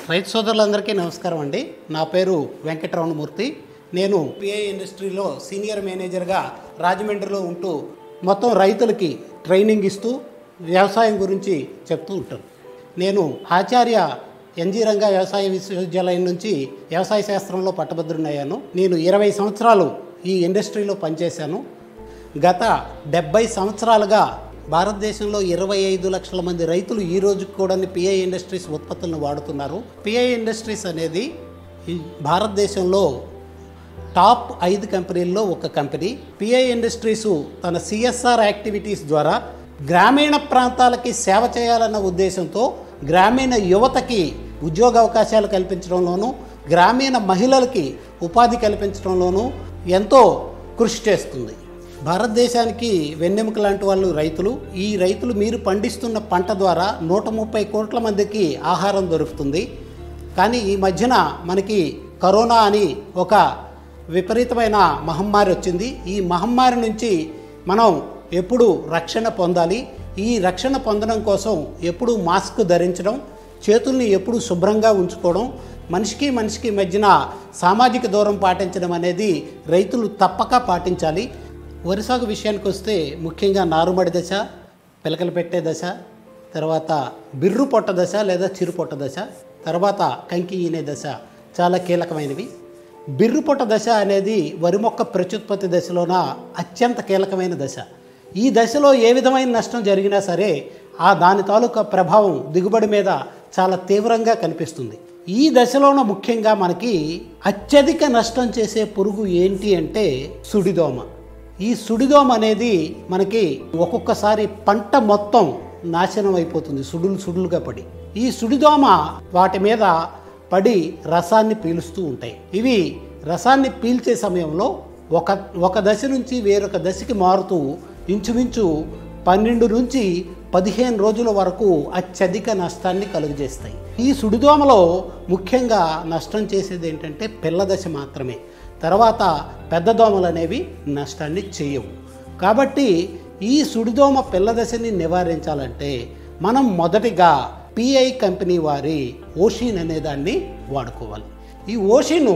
రైతు సోదరులందరికీ నమస్కారం అండి నా పేరు వెంకటరమణమూర్తి నేను పిఐ ఇండస్ట్రీలో సీనియర్ మేనేజర్గా రాజమండ్రిలో ఉంటూ మొత్తం రైతులకి ట్రైనింగ్ ఇస్తూ వ్యవసాయం గురించి చెప్తూ ఉంటాను నేను ఆచార్య ఎన్జీ రంగా వ్యవసాయ విశ్వవిద్యాలయం నుంచి వ్యవసాయ శాస్త్రంలో పట్టభద్రునయ్యాను నేను ఇరవై సంవత్సరాలు ఈ ఇండస్ట్రీలో పనిచేశాను గత డెబ్బై సంవత్సరాలుగా భారతదేశంలో ఇరవై ఐదు లక్షల మంది రైతులు ఈ రోజు కూడా పిఐ ఇండస్ట్రీస్ ఉత్పత్తులను వాడుతున్నారు పిఐ ఇండస్ట్రీస్ అనేది ఈ భారతదేశంలో టాప్ ఐదు కంపెనీల్లో ఒక కంపెనీ పిఐ ఇండస్ట్రీస్ తన సిఎస్ఆర్ యాక్టివిటీస్ ద్వారా గ్రామీణ ప్రాంతాలకి సేవ చేయాలన్న ఉద్దేశంతో గ్రామీణ యువతకి ఉద్యోగ అవకాశాలు కల్పించడంలోనూ గ్రామీణ మహిళలకి ఉపాధి కల్పించడంలోనూ ఎంతో కృషి చేస్తుంది భారతదేశానికి వెన్నెముక లాంటి వాళ్ళు రైతులు ఈ రైతులు మీరు పండిస్తున్న పంట ద్వారా నూట ముప్పై కోట్ల మందికి ఆహారం దొరుకుతుంది కానీ ఈ మధ్యన మనకి కరోనా అని ఒక విపరీతమైన మహమ్మారి వచ్చింది ఈ మహమ్మారి నుంచి మనం ఎప్పుడు రక్షణ పొందాలి ఈ రక్షణ పొందడం కోసం ఎప్పుడు మాస్క్ ధరించడం చేతుల్ని ఎప్పుడు శుభ్రంగా ఉంచుకోవడం మనిషికి మనిషికి మధ్యన సామాజిక దూరం పాటించడం అనేది రైతులు తప్పక పాటించాలి వరి సాగు విషయానికి వస్తే ముఖ్యంగా నారుమడి దశ పిలకలు పెట్టే దశ తర్వాత బిర్రు పొట్ట దశ లేదా చిరు పొట్ట దశ తర్వాత కంకి ఈనే దశ చాలా కీలకమైనవి బిర్రు పొట్ట దశ అనేది వరి మొక్క ప్రత్యుత్పత్తి దశలోన అత్యంత కీలకమైన దశ ఈ దశలో ఏ విధమైన నష్టం జరిగినా సరే ఆ దాని తాలూకా ప్రభావం దిగుబడి మీద చాలా తీవ్రంగా కనిపిస్తుంది ఈ దశలోన ముఖ్యంగా మనకి అత్యధిక నష్టం చేసే పురుగు ఏంటి అంటే సుడిదోమ ఈ సుడిదోమ అనేది మనకి ఒక్కొక్కసారి పంట మొత్తం నాశనం అయిపోతుంది సుడులు సుడులుగా పడి ఈ సుడిదోమ వాటి మీద పడి రసాన్ని పీలుస్తూ ఉంటాయి ఇవి రసాన్ని పీల్చే సమయంలో ఒక ఒక దశ నుంచి వేరొక దశకి మారుతూ ఇంచుమించు పన్నెండు నుంచి పదిహేను రోజుల వరకు అత్యధిక నష్టాన్ని కలుగజేస్తాయి ఈ సుడిదోమలో ముఖ్యంగా నష్టం చేసేది ఏంటంటే పిల్ల దశ మాత్రమే తర్వాత పెద్ద దోమలు అనేవి నష్టాన్ని చేయవు కాబట్టి ఈ సుడిదోమ పిల్ల దశని నివారించాలంటే మనం మొదటిగా పిఐ కంపెనీ వారి ఓషిన్ అనే దాన్ని వాడుకోవాలి ఈ ఓషిను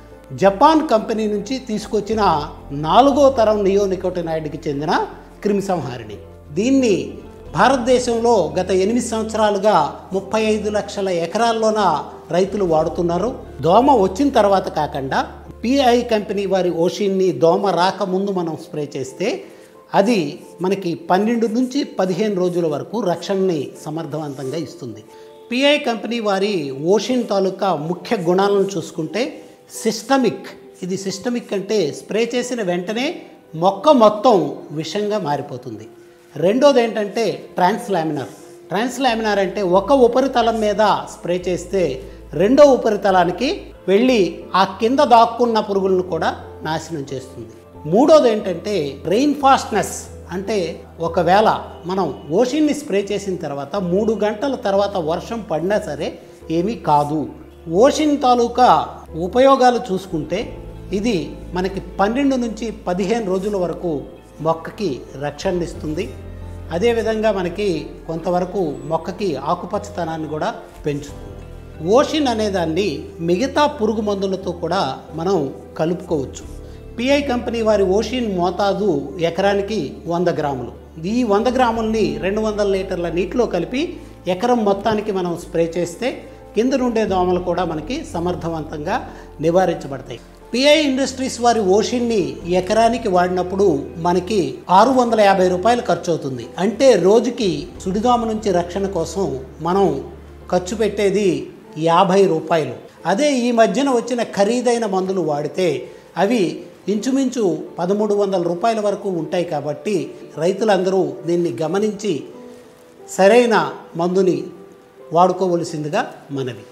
జపాన్ కంపెనీ నుంచి తీసుకొచ్చిన నాలుగో తరం నియోనికోటినాయిడ్కి చెందిన క్రిమిసంహారిణి దీన్ని భారతదేశంలో గత ఎనిమిది సంవత్సరాలుగా ముప్పై ఐదు లక్షల ఎకరాల్లోన రైతులు వాడుతున్నారు దోమ వచ్చిన తర్వాత కాకుండా పిఐ కంపెనీ వారి ఓషిన్ని దోమ రాకముందు మనం స్ప్రే చేస్తే అది మనకి పన్నెండు నుంచి పదిహేను రోజుల వరకు రక్షణని సమర్థవంతంగా ఇస్తుంది పిఐ కంపెనీ వారి ఓషిన్ తాలూకా ముఖ్య గుణాలను చూసుకుంటే సిస్టమిక్ ఇది సిస్టమిక్ అంటే స్ప్రే చేసిన వెంటనే మొక్క మొత్తం విషంగా మారిపోతుంది రెండోది ఏంటంటే ట్రాన్స్లామినార్ ట్రాన్స్లామినార్ అంటే ఒక ఉపరితలం మీద స్ప్రే చేస్తే రెండో ఉపరితలానికి వెళ్ళి ఆ కింద దాక్కున్న పురుగులను కూడా నాశనం చేస్తుంది మూడోది ఏంటంటే రెయిన్ ఫాస్ట్నెస్ అంటే ఒకవేళ మనం ఓషిన్ని స్ప్రే చేసిన తర్వాత మూడు గంటల తర్వాత వర్షం పడినా సరే ఏమీ కాదు ఓషిన్ తాలూకా ఉపయోగాలు చూసుకుంటే ఇది మనకి పన్నెండు నుంచి పదిహేను రోజుల వరకు మొక్కకి రక్షణ ఇస్తుంది అదేవిధంగా మనకి కొంతవరకు మొక్కకి ఆకుపచ్చతనాన్ని కూడా పెంచుతుంది ఓషిన్ అనేదాన్ని మిగతా పురుగు మందులతో కూడా మనం కలుపుకోవచ్చు పిఐ కంపెనీ వారి ఓషిన్ మోతాదు ఎకరానికి వంద గ్రాములు ఈ వంద గ్రాముల్ని రెండు వందల లీటర్ల నీటిలో కలిపి ఎకరం మొత్తానికి మనం స్ప్రే చేస్తే కింద నుండే దోమలు కూడా మనకి సమర్థవంతంగా నివారించబడతాయి పిఐ ఇండస్ట్రీస్ వారి ఓషిన్ని ఎకరానికి వాడినప్పుడు మనకి ఆరు వందల యాభై రూపాయలు ఖర్చు అవుతుంది అంటే రోజుకి సుడిదోమ నుంచి రక్షణ కోసం మనం ఖర్చు పెట్టేది యాభై రూపాయలు అదే ఈ మధ్యన వచ్చిన ఖరీదైన మందులు వాడితే అవి ఇంచుమించు పదమూడు వందల రూపాయల వరకు ఉంటాయి కాబట్టి రైతులందరూ దీన్ని గమనించి సరైన మందుని వాడుకోవలసిందిగా మనవి